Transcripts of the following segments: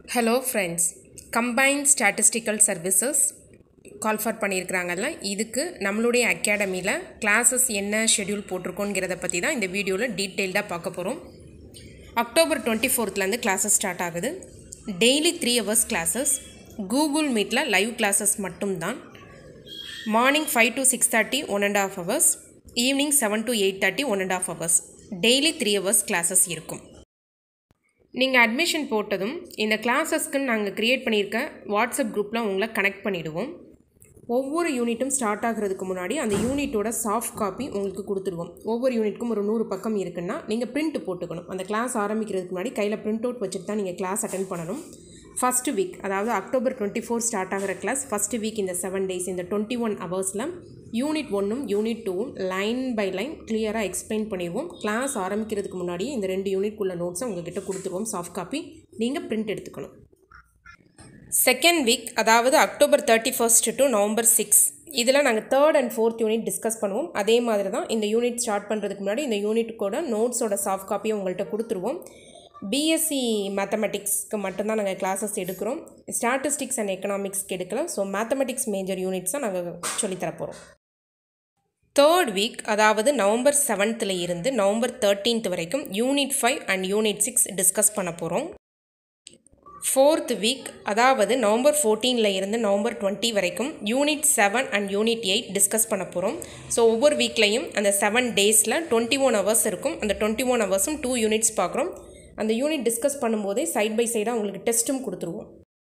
hello friends combined statistical services call for பண்ணியிருக்கிறாங்கல்ல இதுக்கு நம்மளுடைய அகாடமியில் கிளாஸஸ் என்ன ஷெட்யூல் போட்டிருக்கோங்கிறத பற்றி தான் இந்த வீடியோவில் டீட்டெயில்டாக பார்க்க போகிறோம் அக்டோபர் டுவெண்ட்டி ஃபோர்த்லேருந்து கிளாஸஸ் ஸ்டார்ட் ஆகுது daily three hours classes Google மீட்டில் லைவ் கிளாஸஸ் மட்டும்தான் morning five to six thirty one and half hours evening seven to eight thirty one and half hours daily three hours classes இருக்கும் நீங்கள் admission போட்டதும் இந்த கிளாஸஸ்க்குன்னு நாங்கள் create பண்ணியிருக்க WhatsApp குரூப்பில் உங்களை கனெக்ட் பண்ணிவிடுவோம் ஒவ்வொரு யூனிட்டும் ஸ்டார்ட் ஆகிறதுக்கு முன்னாடி அந்த யூனிட்டோட சாஃப்ட் காப்பி உங்களுக்கு கொடுத்துருவோம் ஒவ்வொரு யூனிட்க்கும் ஒரு நூறு பக்கம் இருக்குன்னா நீங்கள் பிரிண்ட் போட்டுக்கணும் அந்த கிளாஸ் ஆரம்பிக்கிறதுக்கு முன்னாடி கையில் பிரிண்ட் அவுட் வச்சுட்டு தான் நீங்கள் கிளாஸ் அட்டன் பண்ணணும் ஃபஸ்ட்டு வீக் அதாவது அக்டோபர் டுவெண்ட்டி ஃபோர் ஸ்டார்ட் ஆகிற கிளாஸ் ஃபஸ்ட்டு வீக் இந்த செவன் டேஸ் இந்த டுவெண்ட்டி ஒன் ஹவர்ஸில் யூனிட் ஒன்றும் யூனிட் டூவும் லைன் பை லைன் கிளியராக எக்ஸ்பிளைன் பண்ணிடுவோம் கிளாஸ் ஆரம்பிக்கிறதுக்கு முன்னாடியே இந்த ரெண்டு யூனிட்குள்ள நோட்ஸை உங்ககிட்ட கொடுத்துருவோம் சாஃப்ட் காப்பி நீங்கள் பிரிண்ட் எடுத்துக்கணும் செகண்ட் வீக் அதாவது October thirty first to November six இதில் நாங்கள் third and fourth unit discuss பண்ணுவோம் அதே மாதிரி தான் இந்த யூனிட் ஸ்டார்ட் பண்ணுறதுக்கு முன்னாடி இந்த யூனிட்டுக்கோட நோட்ஸோட சாஃப்ட் காப்பியை உங்கள்கிட்ட கொடுத்துருவோம் பிஎஸ்சி மேத்தமெட்டிக்ஸ்க்கு மட்டும்தான் நாங்கள் கிளாஸஸ் எடுக்கிறோம் ஸ்டாட்டிஸ்டிக்ஸ் அண்ட் எக்கனாமிக்ஸ்க்கு எடுக்கல ஸோ மேத்தமெட்டிக்ஸ் மேஜர் யூனிட்ஸ் தான் நாங்கள் சொல்லித்தரப்போகிறோம் தேர்ட் வீக் அதாவது நவம்பர் செவன்த்தில் இருந்து நவம்பர் தேர்ட்டீன்த் வரைக்கும் unit five and unit six discuss பண்ண போகிறோம் ஃபோர்த் வீக் அதாவது நவம்பர் ஃபோர்டீனில் இருந்து நவம்பர் டுவெண்ட்டி வரைக்கும் unit seven and unit eight discuss பண்ண போகிறோம் ஸோ ஒவ்வொரு வீக்லேயும் அந்த செவன் டேஸில் டுவெண்ட்டி ஒன் ஹவர்ஸ் இருக்கும் அந்த டுவெண்ட்டி ஒன் ஹவர்ஸும் டூ யூனிட்ஸ் பார்க்குறோம் அந்த யூனிட் டிஸ்கஸ் பண்ணும்போதே சைட் பை சைடாக உங்களுக்கு டெஸ்ட்டும் கொடுத்துருவோம்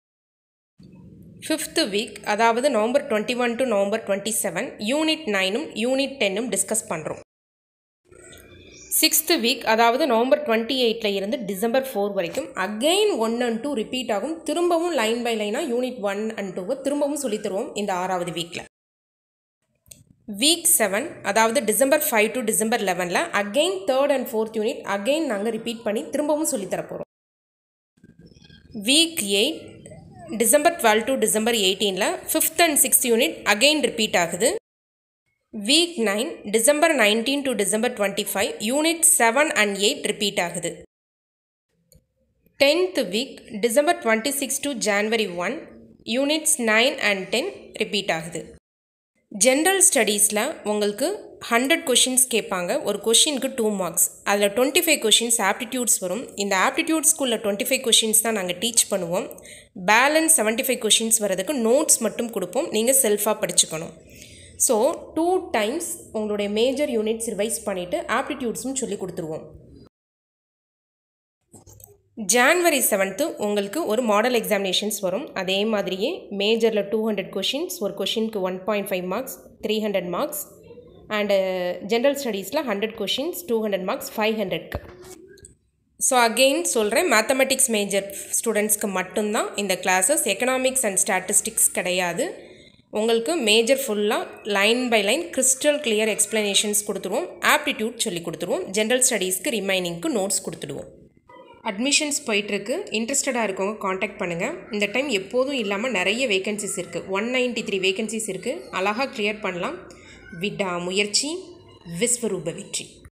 ஃபிஃப்த்து வீக் அதாவது November twenty one to November twenty seven unit நைனும் யூனிட் டென்னும் டிஸ்கஸ் பண்ணுறோம் சிக்ஸ்த்து வீக் அதாவது நவம்பர் டுவெண்ட்டி எயிட்டில் இருந்து டிசம்பர் ஃபோர் வரைக்கும் again one and two repeat ஆகும் திரும்பவும் லைன் பை லைனாக யூனிட் ஒன் அண்ட் டூவை திரும்பவும் சொல்லி தருவோம் இந்த ஆறாவது வீக்கில் வீக் செவன் அதாவது டிசம்பர் ஃபைவ் டு டிசம்பர் லெவனில் again third and fourth unit again நாங்கள் ரிப்பீட் பண்ணி திரும்பவும் சொல்லித்தரப்போகிறோம் week eight December twelve to December எயிட்டீனில் fifth and sixth unit again repeat ஆகுது week nine December nineteen to December twenty five unit seven and eight repeat ஆகுது tenth week December twenty six to January one units nine and ten repeat ஆகுது general ஸ்டடீஸில் உங்களுக்கு hundred questions கேட்பாங்க ஒரு கொஷினுக்கு two marks அதில் twenty five questions aptitudes வரும் இந்த ஆப்டிடியூட் ஸ்கூலில் டுவெண்ட்டி ஃபைவ் கொஷின்ஸ் தான் நாங்கள் டீச் பண்ணுவோம் பேலன்ஸ் செவன்ட்டி ஃபைவ் கொஷின்ஸ் வரதுக்கு நோட்ஸ் மட்டும் கொடுப்போம் நீங்கள் செல்ஃபாக படிச்சுக்கணும் ஸோ டூ டைம்ஸ் உங்களுடைய மேஜர் யூனிட்ஸ் ரிவைஸ் பண்ணிவிட்டு ஆப்டிடியூட்ஸும் சொல்லி கொடுத்துருவோம் ஜான்வரி செவன்த்து உங்களுக்கு ஒரு மாடல் எக்ஸாமினேஷன்ஸ் வரும் அதே மாதிரியே மேஜரில் டூ ஹண்ட்ரட் கொஷின்ஸ் ஒரு கொஷினுக்கு one point five marks three hundred marks and general ஸ்டடீஸில் hundred questions two hundred marks five ஹண்ட்ரட்க்கு ஸோ அகெயின் சொல்கிறேன் மேத்தமெட்டிக்ஸ் மேஜர் ஸ்டூடெண்ட்ஸ்க்கு மட்டும்தான் இந்த கிளாஸஸ் எக்கனாமிக்ஸ் அண்ட் ஸ்டாட்டிஸ்டிக்ஸ் கிடையாது உங்களுக்கு மேஜர் ஃபுல்லாக line by line crystal clear explanations கொடுத்துருவோம் ஆப்டிடியூட் சொல்லி கொடுத்துருவோம் ஜென்ரல் ஸ்டடீஸ்க்கு ரிமைனிங்க்கு நோட்ஸ் கொடுத்துடுவோம் அட்மிஷன்ஸ் போயிட்டுருக்கு இன்ட்ரெஸ்டடாக இருக்கவங்க காண்டாக்ட் பண்ணுங்கள் இந்த டைம் எப்போதும் இல்லாமல் நிறைய வேகன்சிஸ் இருக்குது ஒன் நைன்ட்டி த்ரீ வேகன்சிஸ் இருக்குது அழகாக கிளியர் பண்ணலாம் விடா முயற்சி விஸ்வரூப வெற்றி